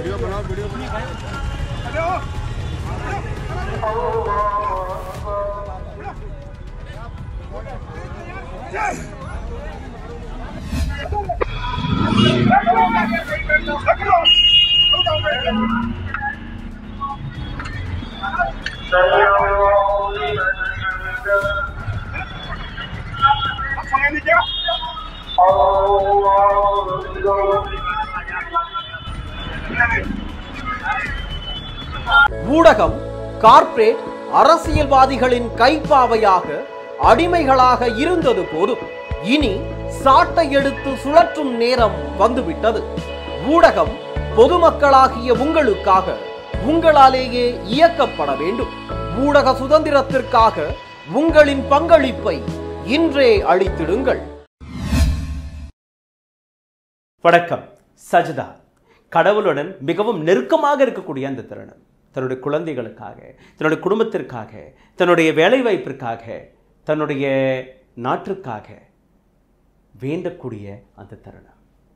video बनाओ video बनाओ ஊடகம் கார்ப்பரேட் அரசியல்வாதிகளின் கைப்பாவையாக அடிமைகளாக இருந்தது போதும் இனி சாட்டை எடுத்து சுழற்றும் நேரம் வந்துவிட்டது ஊடகம் பொதுமக்களாகிய உங்களுக்காக உங்களாலேயே இயக்கப்பட வேண்டும் ஊடக சுதந்திரத்திற்காக உங்களின் பங்களிப்பை இன்றே அளித்திடுங்கள் வணக்கம் சஜிதா கடவுளுடன் மிகவும் நெருக்கமாக இருக்கக்கூடிய அந்த தருணம் தன்னுடைய குழந்தைகளுக்காக தன்னுடைய குடும்பத்திற்காக தன்னுடைய வேலைவாய்ப்பிற்காக தன்னுடைய நாட்டிற்காக வேண்டக்கூடிய அந்த தருணம்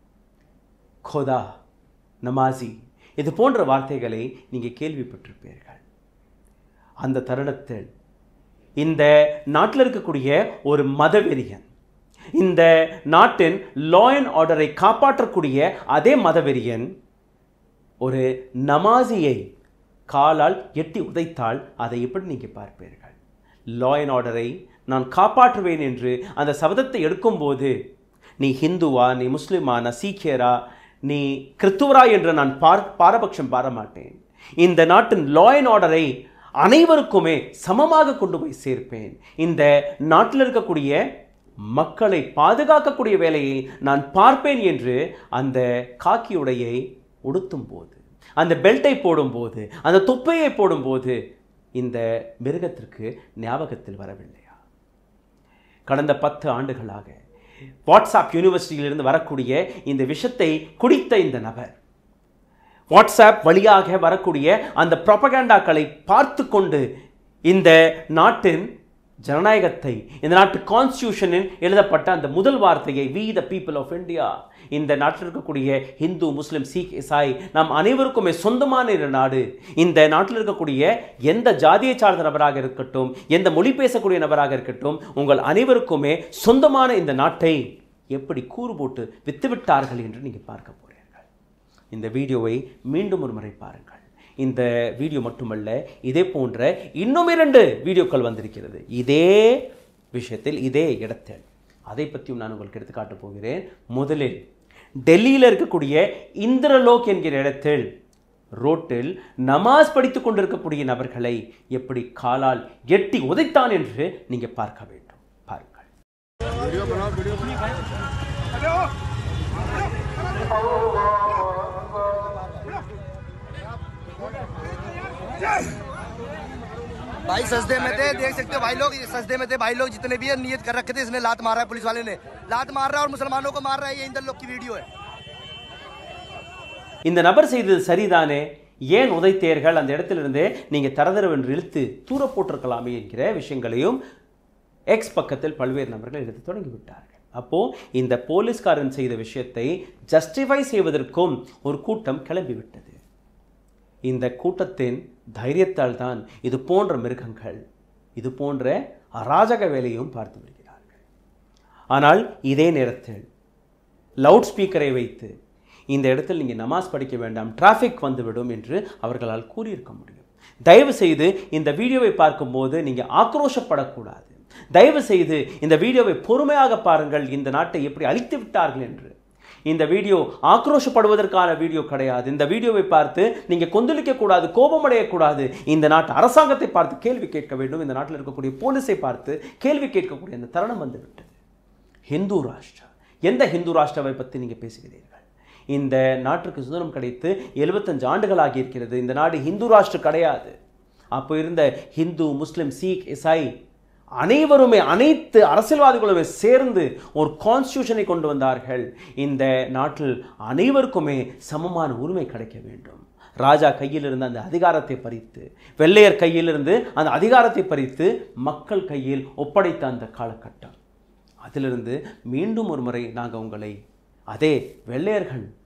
கோதா நமாசி இது போன்ற வார்த்தைகளை நீங்கள் கேள்விப்பட்டிருப்பீர்கள் அந்த தருணத்தில் இந்த நாட்டில் இருக்கக்கூடிய ஒரு மதவெறியன் இந்த நாட்டின் லா அண்ட் ஆர்டரை காப்பாற்றக்கூடிய அதே மதவெறியன் ஒரு நமாசியை காலால் எட்டி உதைத்தால் அதை எப்படி நீங்கள் பார்ப்பீர்கள் லா அண்ட் ஆர்டரை நான் காப்பாற்றுவேன் என்று அந்த சபதத்தை எடுக்கும்போது நீ ஹிந்துவா நீ முஸ்லிமா நான் சீக்கியரா நீ கிறித்துவரா என்று நான் பார் பாரபட்சம் பார மாட்டேன் இந்த நாட்டின் லா அண்ட் ஆர்டரை அனைவருக்குமே சமமாக கொண்டு போய் சேர்ப்பேன் இந்த நாட்டில் இருக்கக்கூடிய மக்களை பாதுகாக்கக்கூடிய வேலையை நான் பார்ப்பேன் என்று அந்த காக்கி உடையை உடுத்தும் போது அந்த பெல்ட்டை போடும்போது அந்த தொப்பையை போடும்போது இந்த மிருகத்திற்கு ஞாபகத்தில் வரவில்லையா கடந்த பத்து ஆண்டுகளாக வாட்ஸ்அப் யூனிவர்சிட்டியிலிருந்து வரக்கூடிய இந்த விஷத்தை குடித்த இந்த நபர் வாட்ஸ்அப் வழியாக வரக்கூடிய அந்த ப்ரொபகேண்டாக்களை பார்த்து கொண்டு இந்த நாட்டின் ஜனநாயகத்தை இந்த நாட்டு கான்ஸ்டியூஷனில் எழுதப்பட்ட அந்த முதல் வார்த்தையை we the people of India இந்த நாட்டில் இருக்கக்கூடிய ஹிந்து முஸ்லிம் சீக் இசாய் நாம் அனைவருக்குமே சொந்தமான ஒரு நாடு இந்த நாட்டில் இருக்கக்கூடிய எந்த ஜாதியை சார்ந்த நபராக இருக்கட்டும் எந்த மொழி பேசக்கூடிய நபராக இருக்கட்டும் உங்கள் அனைவருக்குமே சொந்தமான இந்த நாட்டை எப்படி கூறு போட்டு வித்துவிட்டார்கள் என்று நீங்கள் பார்க்க போறீர்கள் இந்த வீடியோவை மீண்டும் ஒரு முறை பாருங்கள் இந்த வீடியோ மட்டுமல்ல இதே போன்ற இன்னும் இரண்டு வீடியோக்கள் வந்திருக்கிறது இதே விஷயத்தில் இதே இடத்தில் அதை பற்றியும் நான் உங்களுக்கு எடுத்து காட்டப் போகிறேன் முதலில் டெல்லியில் இருக்கக்கூடிய இந்திரலோக் என்கிற இடத்தில் ரோட்டில் நமாஸ் படித்துக் கொண்டிருக்கக்கூடிய நபர்களை எப்படி காலால் எட்டி உதைத்தான் என்று நீங்க பார்க்க வேண்டும் பாருங்கள் वीडियो बनाओ वीडियो बनाओ भाई सजदे में थे देख सकते हो भाई लोग ये सजदे में थे भाई लोग जितने भी है नियत कर रखे थे इसने लात मारा है पुलिस वाले ने लात मार रहा है और मुसलमानों को मार रहा है ये इंदर लोग की वीडियो है இந்த நபர் செய்தது சரிதானே ஏன் உதைத்தீர்கள் அந்த இடத்திலிருந்து நீங்க தரதரவென்று இழுத்து தூர போட்டிருக்கலாமே என்கிற விஷயங்களையும் எக்ஸ் பக்கத்தில் பல்வேறு நபர்கள் எடுத்து தொடங்கி விட்டார்கள் அப்போ இந்த போலீஸ்காரன் செய்த விஷயத்தை ஜஸ்டிஃபை செய்வதற்கும் ஒரு கூட்டம் கிளம்பிவிட்டது இந்த கூட்டத்தின் தைரியத்தால் தான் இது போன்ற மிருகங்கள் இது போன்ற அராஜக வேலையும் பார்த்து வருகிறார்கள் ஆனால் இதே நேரத்தில் லவுட் ஸ்பீக்கரை வைத்து இந்த இடத்தில் நீங்கள் நமாஸ் படிக்க வேண்டாம் டிராஃபிக் வந்துவிடும் என்று அவர்களால் கூறியிருக்க முடியும் தயவு செய்து இந்த வீடியோவை பார்க்கும்போது நீங்கள் ஆக்ரோஷப்படக்கூடாது தயவு செய்து இந்த வீடியோவை பொறுமையாக பாருங்கள் இந்த நாட்டை எப்படி அழித்து விட்டார்கள் என்று இந்த வீடியோ ஆக்ரோஷப்படுவதற்கான வீடியோ கிடையாது இந்த வீடியோவை பார்த்து நீங்கள் கொந்தளிக்க கூடாது கோபமடையக்கூடாது இந்த நாட்டு அரசாங்கத்தை பார்த்து கேள்வி கேட்க வேண்டும் இந்த நாட்டில் இருக்கக்கூடிய போலீஸை பார்த்து கேள்வி கேட்கக்கூடிய அந்த தருணம் வந்து விட்டது ஹிந்து ராஷ்டிரா எந்த ஹிந்து ராஷ்டிராவை பற்றி நீங்கள் பேசுகிறீர்கள் இந்த நாட்டிற்கு சுதந்திரம் கிடைத்து எழுபத்தஞ்சு ஆண்டுகள் ஆகியிருக்கிறது இந்த நாடு ஹிந்து ராஷ்டிரம் கிடையாது அப்போ இருந்த ஹிந்து முஸ்லிம் சீக் இசாய் அனைவருமே அனைத்து அரசியல்வாதிகளுமே சேர்ந்து ஒரு கான்ஸ்டியூஷனை கொண்டு வந்தார்கள் இந்த நாட்டில் அனைவருக்குமே சமமான உரிமை கிடைக்க வேண்டும் ராஜா கையில் இருந்த அந்த அதிகாரத்தை பறித்து வெள்ளையர் கையிலிருந்து அந்த அதிகாரத்தை பறித்து மக்கள் கையில் ஒப்படைத்த அந்த காலகட்டம் அதிலிருந்து மீண்டும் ஒரு முறை நாங்கள் உங்களை அதே வெள்ளையர்கள்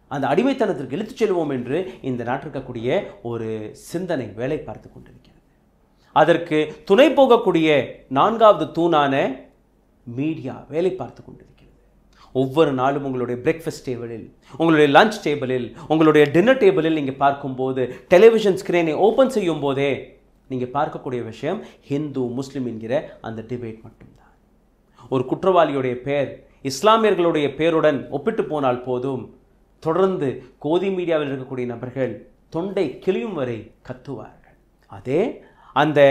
அந்த அடிமைத்தனத்திற்கு இழுத்துச் செல்வோம் என்று இந்த நாட்டில் இருக்கக்கூடிய ஒரு சிந்தனை வேலை பார்த்து கொண்டிருக்கிறது அதற்கு துணை போகக்கூடிய நான்காவது தூணான மீடியா வேலை பார்த்து கொண்டிருக்கிறது ஒவ்வொரு நாளும் உங்களுடைய பிரேக்ஃபாஸ்ட் டேபிளில் உங்களுடைய லஞ்ச் டேபிளில் உங்களுடைய டின்னர் டேபிளில் நீங்கள் பார்க்கும்போது டெலிவிஷன் ஸ்க்ரீனை ஓப்பன் செய்யும் போதே நீங்கள் பார்க்கக்கூடிய விஷயம் ஹிந்து முஸ்லிம் என்கிற அந்த டிபேட் மட்டும்தான் ஒரு குற்றவாளியுடைய பெயர் இஸ்லாமியர்களுடைய பெயருடன் ஒப்பிட்டு போனால் போதும் தொடர்ந்து கோதி மீடியாவில் இருக்கக்கூடிய நபர்கள் தொண்டை கிளியும் வரை கத்துவார்கள் அதே அந்த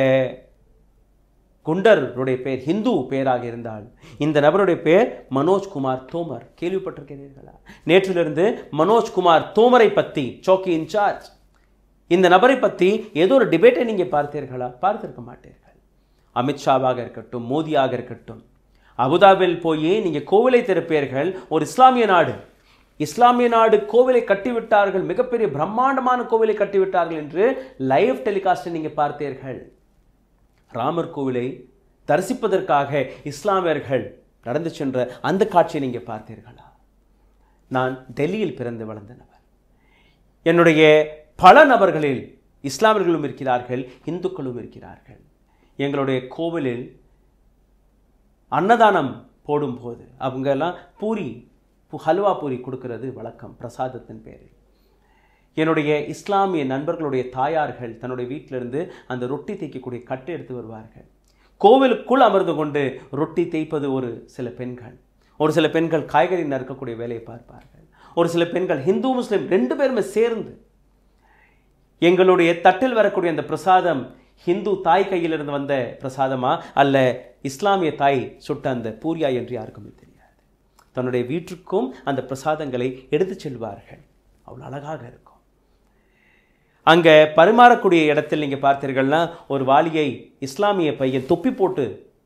குண்டருடைய பெயர் ஹிந்து பெயராக இருந்தால் இந்த நபருடைய பெயர் மனோஜ்குமார் தோமர் கேள்விப்பட்டிருக்கிறீர்களா நேற்றிலிருந்து மனோஜ்குமார் தோமரை பற்றி சோக்கி இன்சார்ஜ் இந்த நபரை பற்றி ஏதோ ஒரு டிபேட்டை நீங்கள் பார்த்தீர்களா பார்த்திருக்க மாட்டீர்கள் அமித்ஷாவாக இருக்கட்டும் மோடியாக இருக்கட்டும் அபுதாபில் போய் நீங்கள் கோவிலை திறப்பீர்கள் ஒரு இஸ்லாமிய நாடு இஸ்லாமிய நாடு கோவிலை கட்டிவிட்டார்கள் மிகப்பெரிய பிரம்மாண்டமான கோவிலை கட்டிவிட்டார்கள் என்று லைவ் டெலிகாஸ்டை நீங்கள் பார்த்தீர்கள் ராமர் கோவிலை தரிசிப்பதற்காக இஸ்லாமியர்கள் நடந்து சென்ற அந்த காட்சியை நீங்கள் பார்த்தீர்களா நான் டெல்லியில் பிறந்து வளர்ந்த நபர் என்னுடைய பல நபர்களில் இஸ்லாமியர்களும் இருக்கிறார்கள் இந்துக்களும் இருக்கிறார்கள் எங்களுடைய கோவிலில் அன்னதானம் போடும்போது அவங்கெல்லாம் பூரி பு- ஹல்வா பூரி கொடுக்கிறது வழக்கம் பிரசாதத்தின் பேரில் என்னுடைய இஸ்லாமிய நண்பர்களுடைய தாயார்கள் தன்னுடைய வீட்டிலிருந்து அந்த ரொட்டி தேய்க்கக்கூடிய கட்டு எடுத்து வருவார்கள் கோவிலுக்குள் அமர்ந்து கொண்டு ரொட்டி தேய்ப்பது ஒரு சில பெண்கள் ஒரு சில பெண்கள் காய்கறி நறுக்கக்கூடிய வேலையை பார்ப்பார்கள் ஒரு சில பெண்கள் ஹிந்து முஸ்லிம் ரெண்டு பேருமே சேர்ந்து எங்களுடைய தட்டில் வரக்கூடிய அந்த பிரசாதம் ஹிந்து தாய் கையிலிருந்து வந்த பிரசாதமா அல்ல இஸ்லாமிய தாய் சுட்ட அந்த பூரியா என்று யாருக்குமே தெரியாது தன்னுடைய வீட்டுக்கும் அந்த பிரசாதங்களை எடுத்துச் செல்வார்கள் அவ்வளோ அழகாக இருக்கும் அங்கே பரிமாறக்கூடிய இடத்தில் நீங்கள் பார்த்தீர்கள்னா ஒரு வாளியை இஸ்லாமிய பையன் தொப்பி போட்டு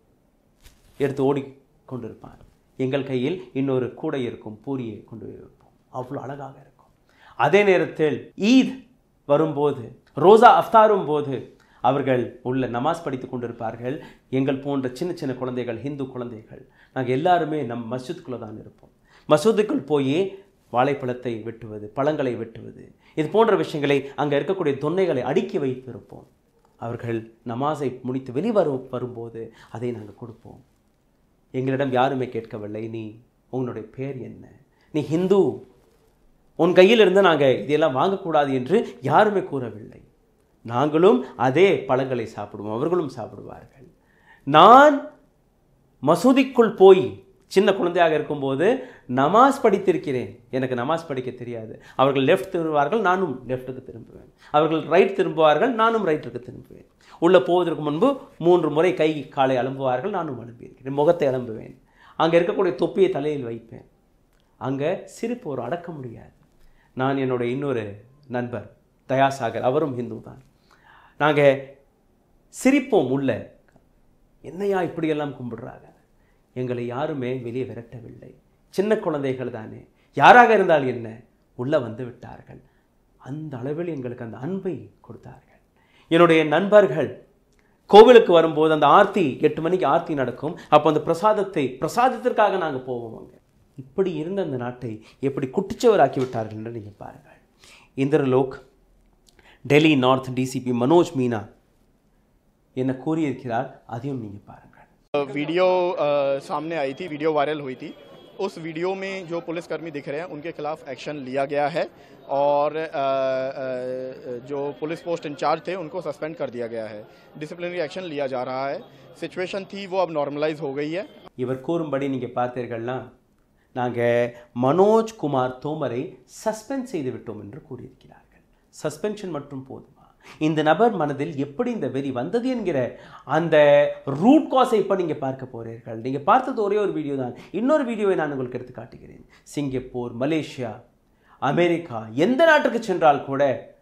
எடுத்து ஓடி கொண்டிருப்பான் எங்கள் கையில் இன்னொரு கூடை இருக்கும் பூரியை கொண்டு போய் வைப்போம் அவ்வளோ அழகாக இருக்கும் அதே நேரத்தில் ஈத் வரும்போது ரோசா அஃப்தாரும் போது அவர்கள் உள்ள நமாஸ் படித்து கொண்டிருப்பார்கள் எங்கள் போன்ற சின்ன சின்ன குழந்தைகள் ஹிந்து குழந்தைகள் நாங்கள் எல்லாருமே நம் மஸ்ஜித்குள்ளே தான் இருப்போம் மசூதுக்குள் போய் வாழைப்பழத்தை வெட்டுவது பழங்களை வெட்டுவது இது போன்ற விஷயங்களை அங்கே இருக்கக்கூடிய தொன்னைகளை அடுக்கி வைத்திருப்போம் அவர்கள் நமாஸை முடித்து வெளிவரும் வரும்போது அதை நாங்கள் கொடுப்போம் எங்களிடம் யாருமே கேட்கவில்லை நீ உன்னுடைய பேர் என்ன நீ ஹிந்து உன் கையில் இருந்து நாங்கள் இதெல்லாம் வாங்கக்கூடாது என்று யாருமே கூறவில்லை நாங்களும் அதே பழங்களை சாப்பிடுவோம் அவர்களும் சாப்பிடுவார்கள் நான் மசூதிக்குள் போய் சின்ன குழந்தையாக இருக்கும்போது நமாஸ் படித்திருக்கிறேன் எனக்கு நமாஸ் படிக்க தெரியாது அவர்கள் லெஃப்ட் திரும்புவார்கள் நானும் லெஃப்ட்டுக்கு திரும்புவேன் அவர்கள் ரைட் திரும்புவார்கள் நானும் ரைட்டுக்கு திரும்புவேன் உள்ளே போவதற்கு முன்பு மூன்று முறை கை காலை அலம்புவார்கள் நானும் அலம்பியிருக்கிறேன் முகத்தை அலம்புவேன் அங்கே இருக்கக்கூடிய தொப்பியை தலையில் வைப்பேன் அங்கே சிரிப்பு ஒரு அடக்க முடியாது நான் என்னுடைய இன்னொரு நண்பர் தயாசாகர் அவரும் ஹிந்து தான் நாங்கள் சிரிப்போம் உள்ள என்னையா இப்படியெல்லாம் கும்பிடுறாங்க எங்களை யாருமே வெளியே விரட்டவில்லை சின்ன குழந்தைகள் தானே யாராக இருந்தால் என்ன உள்ள வந்து விட்டார்கள் அந்த அளவில் எங்களுக்கு அந்த அன்பை கொடுத்தார்கள் என்னுடைய நண்பர்கள் கோவிலுக்கு வரும்போது அந்த ஆர்த்தி எட்டு மணிக்கு ஆர்த்தி நடக்கும் அப்போ அந்த பிரசாதத்தை பிரசாதத்திற்காக நாங்கள் போவோம் அங்கே இப்படி இருந்த அந்த நாட்டை எப்படி குட்டிச்சவராக்கி விட்டார்கள் என்று நீங்கள் பாருங்கள் இந்திரலோக் டெல்லி நார்த் டிசிபி மனோஜ் மீனா என்ன கூறியிருக்கிறார் அதையும் நீங்கள் பாருங்கள் वीडियो अ, सामने आई थी वीडियो वायरल हुई थी उस वीडियो में जो पुलिसकर्मी दिख रहे हैं उनके खिलाफ एक्शन लिया गया है और अ, अ, जो पुलिस पोस्ट इंचार्ज थे उनको सस्पेंड कर दिया गया है डिसिप्लिनरी एक्शन लिया जा रहा है सिचुएशन थी वो अब नॉर्मलाइज हो गई है இவர் கூறும்படி நீங்கள் பார்த்தீர்கள்னா நாங்கள் மனோஜ் குமார் தோமரை சஸ்பெண்ட் செய்து விட்டோம் என்று கூறியிருக்கிறார்கள் சஸ்பென்ஷன் மட்டும் போதுமா இந்த நபர் மனதில் எப்படி இந்த வெறி வந்தது என்கிற அந்த ரூட் காஸை இப்போ நீங்கள் பார்க்க போகிறீர்கள் நீங்கள் பார்த்தது ஒரே ஒரு வீடியோ தான் இன்னொரு வீடியோவை நான் உங்களுக்கு எடுத்து காட்டுகிறேன் சிங்கப்பூர் மலேசியா அமெரிக்கா எந்த நாட்டுக்கு சென்றால் கூட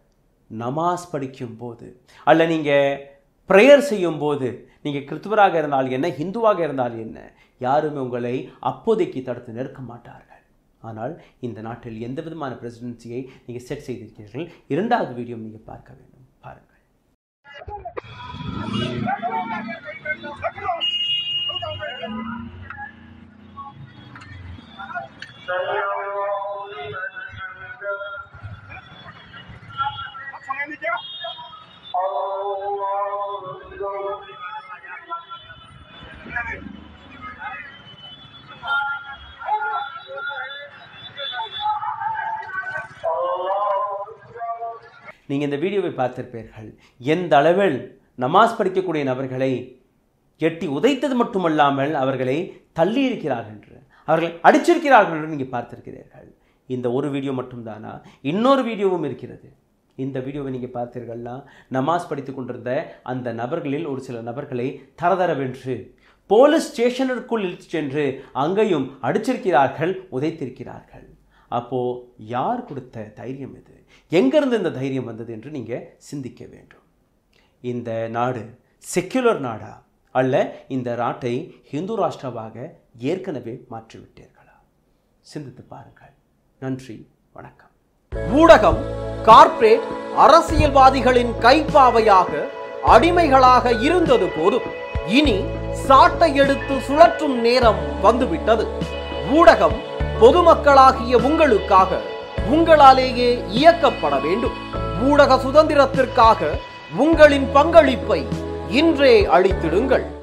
நமாஸ் படிக்கும் போது அல்ல நீங்கள் ப்ரேயர் செய்யும் போது நீங்கள் கிறிஸ்துவராக இருந்தால் என்ன ஹிந்துவாக இருந்தால் என்ன யாருமே உங்களை அப்போதைக்கு தடுத்து நிற்க மாட்டார்கள் ஆனால் இந்த நாட்டில் எந்த விதமான பிரசிடென்சியை நீங்கள் செட் செய்திருக்கிறீர்கள் இரண்டாவது வீடியோ நீங்கள் பார்க்க வேண்டும் பாருங்கள் سيعود من நீங்கள் இந்த வீடியோவை பார்த்திருப்பீர்கள் எந்த அளவில் நமாஸ் படிக்கக்கூடிய நபர்களை எட்டி உதைத்தது மட்டுமல்லாமல் அவர்களை தள்ளி இருக்கிறார்கள் என்று அவர்களை அடிச்சிருக்கிறார்கள் என்று நீங்கள் பார்த்திருக்கிறீர்கள் இந்த ஒரு வீடியோ மட்டும்தானா இன்னொரு வீடியோவும் இருக்கிறது இந்த வீடியோவை நீங்கள் பார்த்தீர்கள்னா நமாஸ் படித்துக் கொண்டிருந்த அந்த நபர்களில் ஒரு சில நபர்களை தரதரவென்று போலீஸ் ஸ்டேஷனிற்குள் இழுத்து சென்று அங்கேயும் அடிச்சிருக்கிறார்கள் உதைத்திருக்கிறார்கள் அப்போ யார் கொடுத்த தைரியம் இது எங்கிருந்து இந்த தைரியம் வந்தது என்று நீங்க சிந்திக்க வேண்டும் இந்த நாடு செக்யுலர் நாடா அல்ல இந்த நாட்டை ஹிந்து ராஷ்டிராவாக ஏற்கனவே மாற்றிவிட்டீர்களா சிந்தித்து பாருங்கள் நன்றி வணக்கம் ஊடகம் கார்ப்பரேட் அரசியல்வாதிகளின் கைப்பாவையாக அடிமைகளாக இருந்தது போதும் இனி சாட்டை எடுத்து சுழற்றும் நேரம் வந்துவிட்டது ஊடகம் பொதுமக்களாகிய உங்களுக்காக உங்களாலேயே இயக்கப்பட வேண்டும் ஊடக சுதந்திரத்திற்காக உங்களின் பங்களிப்பை இன்றே அளித்திடுங்கள்